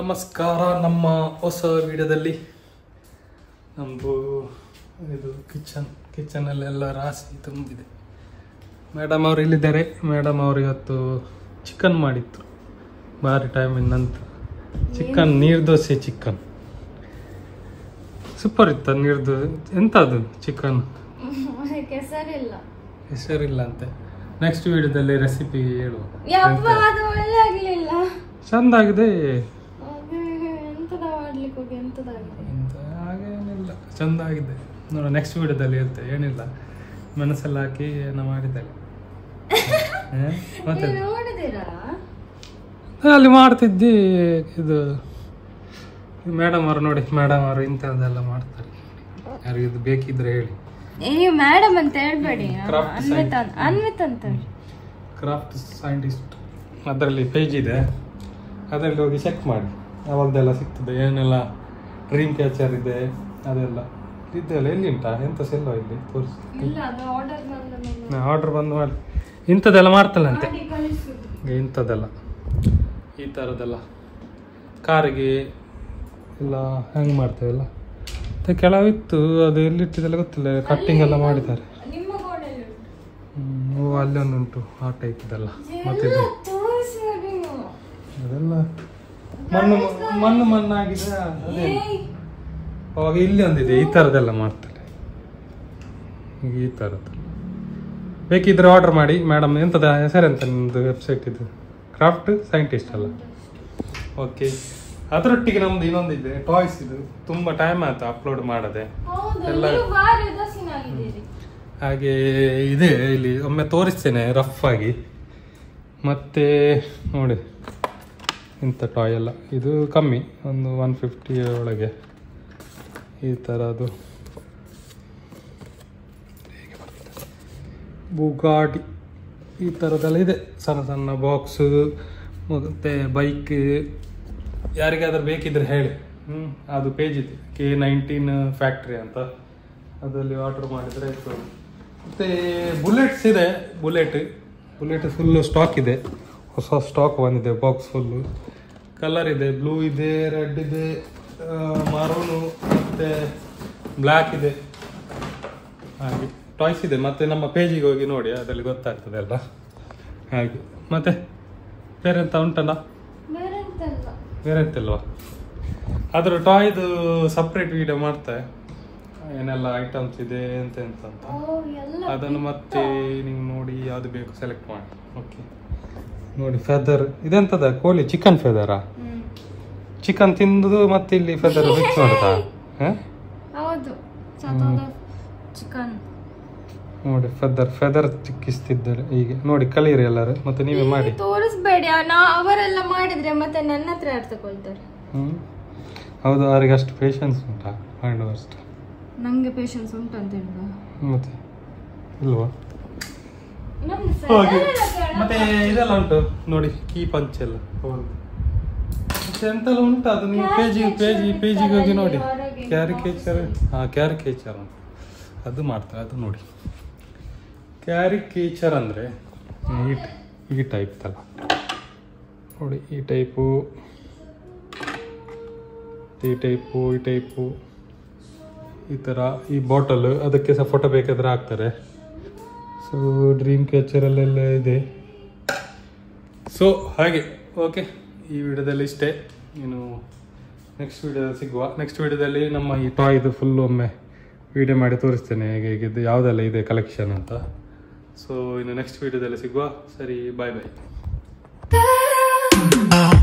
ನಮಸ್ಕಾರ ನಮ್ಮ ಹೊಸ ವಿಡಿಯೋದಲ್ಲಿ ನಮ್ಮದು ಇದು ಕಿಚನ್ ಕಿಚನಲ್ಲೆಲ್ಲ ರಾಶಿ ತುಂಬಿದೆ ಮೇಡಮ್ ಅವರು ಇಲ್ಲಿದ್ದಾರೆ ಮೇಡಮ್ ಅವರು ಇವತ್ತು ಚಿಕನ್ ಮಾಡಿತ್ತು ಭಾರಿ ಟೈಮಿನ ನಂತರ ಚಿಕನ್ ನೀರು ದೋಸೆ ಚಿಕನ್ ಸೂಪರ್ ಇತ್ತ ನೀರ್ದು ಎಂತ ಅದು ಚಿಕನ್ ಕೆಸರಿಲ್ಲ ಹೆಸರಿಲ್ಲ ಅಂತೆ ನೆಕ್ಸ್ಟ್ ವಿಡಿಯೋದಲ್ಲಿ ರೆಸಿಪಿ ಹೇಳುವ ಯಪ್ಪ ಅದು ಒಳ್ಳೆ ಆಗ್ಲಿಲ್ಲ ಚಂದ ಆಗಿದೆ ಅದು ಎಂತದ ಮಾಡ್ಲಿಕ್ಕೆ ಹೋಗಿ ಎಂತದಾಗಿದೆ ಎಂತ ಹಾಗೇನಿಲ್ಲ ಚಂದ ಆಗಿದೆ ನೋಡ ನೆಕ್ಸ್ಟ್ ವಿಡಿಯೋದಲ್ಲಿ ಹೇಳ್ತೆ ಏನಿಲ್ಲ ಮೆಣಸೆಲ್ಲ ಹಾಕಿ ಏನೋ ಮಾಡಿದ್ದಾರೆ ಹ? ಮತ್ತೆ ನೀವು ನೋಡಿದಿರಾ ಅಲ್ಲಿ ಮಾಡ್ತಿದ್ದಿ ಇದು ಮೇಡಮ್ ಅವರು ನೋಡಿ ಮೇಡಮ್ ಅವರು ಇಂಥದ್ದೆಲ್ಲ ಮಾಡ್ತಾರೆ ಯಾರಿಗೆ ಇದು ಬೇಕಿದ್ರೆ ಹೇಳಿ ಏ ಮೇಡಮ್ ಅಂತ ಹೇಳ್ಬೇಡಿ Craft ಅನ್ವಿತ್ ಅಂತ ಅನ್ವಿತ್ ಅಂತ ಕ್ರಾಫ್ಟ್ ಸೈಂಟಿಸ್ಟ್ ಅದರಲ್ಲಿ ಪೇಜ್ ಇದೆ ಅದರಲ್ಲಿ ಹೋಗಿ ಚೆಕ್ ಮಾಡಿ ಅವಾಗದೆಲ್ಲ ಸಿಗ್ತದೆ ಏನೆಲ್ಲ ಡ್ರೀಮ್ ಕ್ಯಾಚರ್ ಇದೆ ಅದೆಲ್ಲ ಇದೆಲ್ಲ ಎಲ್ಲಿ ಉಂಟಾ ಎಂತ ಸೆಲ್ಲೋ ಇಲ್ಲಿ ತೋರಿಸಿ ಇಲ್ಲ ಅದು ಆರ್ಡರ್ ಬಂದ ಮೇಲೆ ಆರ್ಡರ್ ಬಂದು ಮಾಡಿ ಇಂಥದ್ದೆಲ್ಲ ಮಾಡ್ತಲ್ಲಂತೆ ಮಾಡಿ ಕಳಿಸುದು ಇಂಥದ್ದೆಲ್ಲ ಈ ಥರದ್ದೆಲ್ಲ ಕಾರಿಗೆ ಎಲ್ಲ ಹೆಂಗೆ ಮಾಡ್ತೇವಲ್ಲ ಮತ್ತೆ ಕೆಲವಿತ್ತು ಅದು ಎಲ್ಲಿಟ್ಟಿದೆಲ್ಲ ಗೊತ್ತಿಲ್ಲ ಕಟ್ಟಿಂಗ್ ಎಲ್ಲ ಮಾಡಿದ್ದಾರೆ ನಿಮ್ಮ ಗೋಡೆಯಲ್ಲಿ ಉಂಟು ಹ್ಮ್, ಓ ಅಲ್ಲೊಂದು ಉಂಟು ಆ ಟೈಪ್ದೆಲ್ಲ ಮತ್ತೆ ಇದು ತೋರಿಸಿ ನೀವು ಅದೆಲ್ಲ ಮಣ್ಣು ಮಣ್ಣು ಮಣ್ಣಾಗಿದೆ ಅದೇ ಅವಾಗ ಇಲ್ಲಿ ಒಂದಿದೆ ಈ ಥರದ್ದೆಲ್ಲ ಮಾಡ್ತಾರೆ ಈಗ ಈ ಥರದ್ದು ಬೇಕಿದ್ರೆ ಆರ್ಡರ್ ಮಾಡಿ ಮೇಡಮ್ ಎಂತದ ಹೆಸರೆಂತ ನಿಮ್ಮದು ವೆಬ್ಸೈಟ್ ಇದು ಕ್ರಾಫ್ಟ್ ಸೈಂಟಿಸ್ಟ್ ಅಲ್ಲ ಓಕೆ ಅದರೊಟ್ಟಿಗೆ ನಮ್ದು ಇನ್ನೊಂದಿದೆ ಟಾಯ್ಸ್ ಇದು ತುಂಬ ಟೈಮ್ ಆಯ್ತು ಅಪ್ಲೋಡ್ ಮಾಡದೆ ಹೌದು ಎಲ್ಲ ನೀವು ಭಾರಿ ಉದಾಸೀನಾಗಿದ್ದೀರಿ ಹಾಗೆ ಇದೆ ಇಲ್ಲಿ ಒಮ್ಮೆ ತೋರಿಸ್ತೇನೆ ರಫ್ ಆಗಿ ಮತ್ತೆ ನೋಡಿ ಇಂಥ ಟಾಯ್ ಎಲ್ಲ ಇದು ಕಮ್ಮಿ ಒಂದು ಒನ್ ಫಿಫ್ಟಿ ಒಳಗೆ ಈ ಥರದ್ದು ಬುಗಾಟಿ ಈ ಥರದ್ದೆಲ್ಲ ಇದೆ ಸಣ್ಣ ಸಣ್ಣ ಬಾಕ್ಸು ಮತ್ತು ಬೈಕ್ ಯಾರಿಗಾದ್ರೂ ಬೇಕಿದ್ರೆ ಹೇಳಿ ಹ್ಞೂ ಅದು ಪೇಜ್ ಇದೆ ಕೆ ನೈನ್ಟೀನ್ ಫ್ಯಾಕ್ಟ್ರಿ ಅಂತ ಅದರಲ್ಲಿ ಆರ್ಡರ್ ಮಾಡಿದರೆ ಆಯಿತು ಮತ್ತು ಬುಲೆಟ್ಸ್ ಇದೆ ಬುಲೆಟ್ ಬುಲೆಟ್ ಫುಲ್ಲು ಸ್ಟಾಕ್ ಇದೆ ಹೊಸ ಸ್ಟಾಕ್ ಬಂದಿದೆ ಬಾಕ್ಸ್ ಫುಲ್ಲು ಕಲರ್ ಇದೆ ಬ್ಲೂ ಇದೆ ರೆಡ್ ಇದೆ ಮರೂನು ಮತ್ತು ಬ್ಲ್ಯಾಕ್ ಇದೆ ಹಾಗೆ ಟಾಯ್ಸ್ ಇದೆ ಮತ್ತೆ ನಮ್ಮ ಪೇಜಿಗೆ ಹೋಗಿ ನೋಡಿ ಅದರಲ್ಲಿ ಗೊತ್ತಾಗ್ತದೆ ಅಲ್ಲ ಹಾಗೆ ಮತ್ತೆ ಬೇರೆ ಎಂತ ಉಂಟಲ್ಲ ಬೇರೆ ಎಂತಲ್ಲ ಬೇರೆ ಎಂತಿಲ್ವಾ ಅದ್ರ ಟಾಯ್ದು ಸಪ್ರೇಟ್ ವಿಡಿಯೋ ಮಾಡ್ತಾರೆ ಏನೆಲ್ಲ ಐಟಮ್ಸ್ ಇದೆ ಎಂತ ಎಂತ ಅಂತ ಓ ಎಲ್ಲ ಅದನ್ನು ಮತ್ತೆ ನೀವು ನೋಡಿ ಯಾವ್ದು ಬೇಕು ಸೆಲೆಕ್ಟ್ ಮಾಡಿ ಓಕೆ ನೋಡಿ ಫೆದರ್ ಇದೆಂತದ ಕೋಳಿ ಚಿಕನ್ ಫೆದರಾ ಹ್ಮ್ ಚಿಕನ್ ತಿಂದು ಮತ್ತೆ ಇಲ್ಲಿ ಫೆದರ್ ಫಿಕ್ಸ್ ಮಾಡ್ತಾ ಹಾಂ ಹೌದು ಸತೋದ ಚಿಕನ್ ನೋಡಿ ಫೆದರ್ ಫೆದರ್ ಚಿಕ್ಕಿಸ್ತಿದ್ದಾರೆ ಹೀಗೆ ನೋಡಿ ಕಲೀರಿ ಎಲ್ಲರೂ ಮತ್ತೆ ನೀವೇ ಮಾಡಿ ತೋರಿಸ್ಬೇಡಿ ಆ- ನಾ ಅವರೆಲ್ಲ ಮಾಡಿದ್ರೆ ಮತ್ತೆ ನನ್ನ ಹತ್ರ ಯಾರು ತಗೊಳ್ತಾರೆ ಹ್ಮ್ ಹೌದು ಅವ್ರಿಗೆ ಅಷ್ಟು ಪೇಷನ್ಸ್ ಉಂಟಾ ಮಾಡಿ ಅಷ್ಟು ನಂಗೆ ಪೇಷನ್ಸ್ ಉಂಟಂತ ಹೇಳುವ ಮತ್ತೆ ಇಲ್ವಾ ನಮ್ದು ಹಾಗೆ ಸೆಲೆಲ್ಲ ಕೇಳ- ಮತ್ತೆ ಇದೆಲ್ಲ ಉಂಟು ನೋಡಿ ಕೀ ಪಂಚ್ ಎಲ್ಲ ಹೌದು ಮತ್ತೆ ಎಂತೆಲ್ಲ ಉಂಟು ಅದು ನೀವು ಪೇಜಿ ಪೇಜಿ ಪೇಜಿಗೆ ಹೋಗಿ ನೋಡಿ ಹೊರಗೆ ಕ್ಯಾರಿಕೇಚರ್ ಹಾಂ ಕ್ಯಾರಿಕೇಚರ್ ಉಂಟು ಅದು ಮಾಡ್ತಾರೆ ಅದು ನೋಡಿ ಕ್ಯಾರಿಕೇಚರ್ ಅಂದರೆ ಈ ಟ- ಈ ಟೈಪ್ ತಲ್ಲ ನೋಡಿ ಈ ಟೈಪು ಈ ಟೈಪು ಈ ಟೈಪು ಈ ಥರ ಈ ಬಾಟಲ್ ಅದಕ್ಕೆ ಸಹ ಫೋಟೋ ಬೇಕಾದ್ರೆ ಹಾಕ್ತಾರೆ ಸೊ ಡ್ರೀಮ್ ಕ್ಯಾಚರಲ್ಲೆಲ್ಲ ಇದೆ ಸೊ ಹಾಗೆ ಓಕೆ ಈ ವಿಡಿಯೋದಲ್ಲಿ ಇಷ್ಟೇ ಇನ್ನು ನೆಕ್ಸ್ಟ್ ವಿಡಿಯೋದಲ್ಲಿ ಸಿಗುವ ನೆಕ್ಸ್ಟ್ ವಿಡಿಯೋದಲ್ಲಿ ನಮ್ಮ ಈ ಟಾಯ್ದು ಫುಲ್ ಒಮ್ಮೆ ವಿಡಿಯೋ ಮಾಡಿ ತೋರಿಸ್ತೇನೆ ಹೇಗೆ ಹೇಗಿದೆ ಯಾವುದೆಲ್ಲ ಇದೆ ಕಲೆಕ್ಷನ್ ಅಂತ ಸೊ ಇನ್ನು ನೆಕ್ಸ್ಟ್ ವಿಡಿಯೋದಲ್ಲಿ ಸಿಗುವ ಸರಿ ಬಾಯ್ ಬಾಯ್